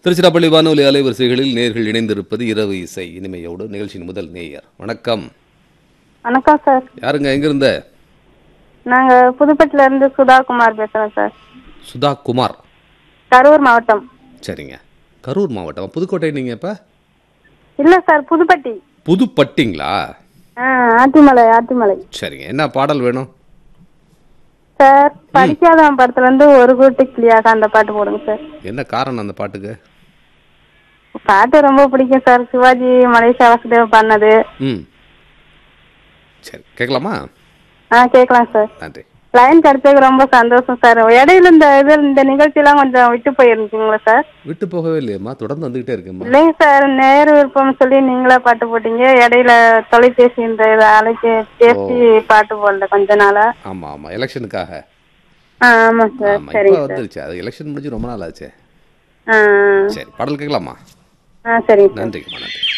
திருச்சிராப்பள்ளி வானொலி அலைவரிசைகளில் நேர்கள் இணைந்திருப்பது இரவு இசை இனிமையோடு நிகழ்ச்சியின் முதல் நேயர் வணக்கம் வணக்கம் சார் யாருங்க எங்கிருந்த நாங்க புதுப்பட்டில இருந்து சுதாகுமார் பேசுறோம் சார் சுதா குமார் கரூர் மாவட்டம் சரிங்க கரூர் மாவட்டம் புதுக்கோட்டை நீங்க இப்ப இல்ல சார் புதுப்பட்டி புதுப்பட்டிங்களா ஆ, ஆத்திமலை ஆத்திமலை சரிங்க என்ன பாடல் வேணும் சார் படிக்காதவன் படத்துல இருந்து ஒரு கூட்டு கிளியாக அந்த பாட்டு போடுங்க சார் என்ன காரணம் அந்த பாட்டுக்கு பாட்டு ரொம்ப பிடிக்கும் சார் சிவாஜி மலேசியா வாசுதேவ் பண்ணது ம் சரி கேட்கலாமா ஆ கேட்கலாம் சார் நன்றி லைன் கிடைச்சதுக்கு ரொம்ப சந்தோஷம் சார் இடையில இந்த இது இந்த நிகழ்ச்சியெல்லாம் கொஞ்சம் விட்டு போயிருந்துச்சுங்களா சார் விட்டு போகவே இல்லையம்மா தொடர்ந்து வந்துகிட்டே இருக்குமா இல்லைங்க சார் நேரு விருப்பம் சொல்லி நீங்களா பாட்டு போட்டீங்க இடையில தொலைபேசி இந்த இதை அழைச்சி பேசி பாட்டு போடல கொஞ்ச நாளா ஆமா ஆமா எலெக்ஷனுக்காக ஆ ஆமா சார் ஆமா சரிங்க இப்போ சார் வந்துருச்சு அது எலெக்ஷன் முடிஞ்சு ரொம்ப நாள் ஆச்சே ஆ சரி பாடல் கேட்கலாமா ஆ சரிங்க சார் நன்றிங்கம்மா நன்றி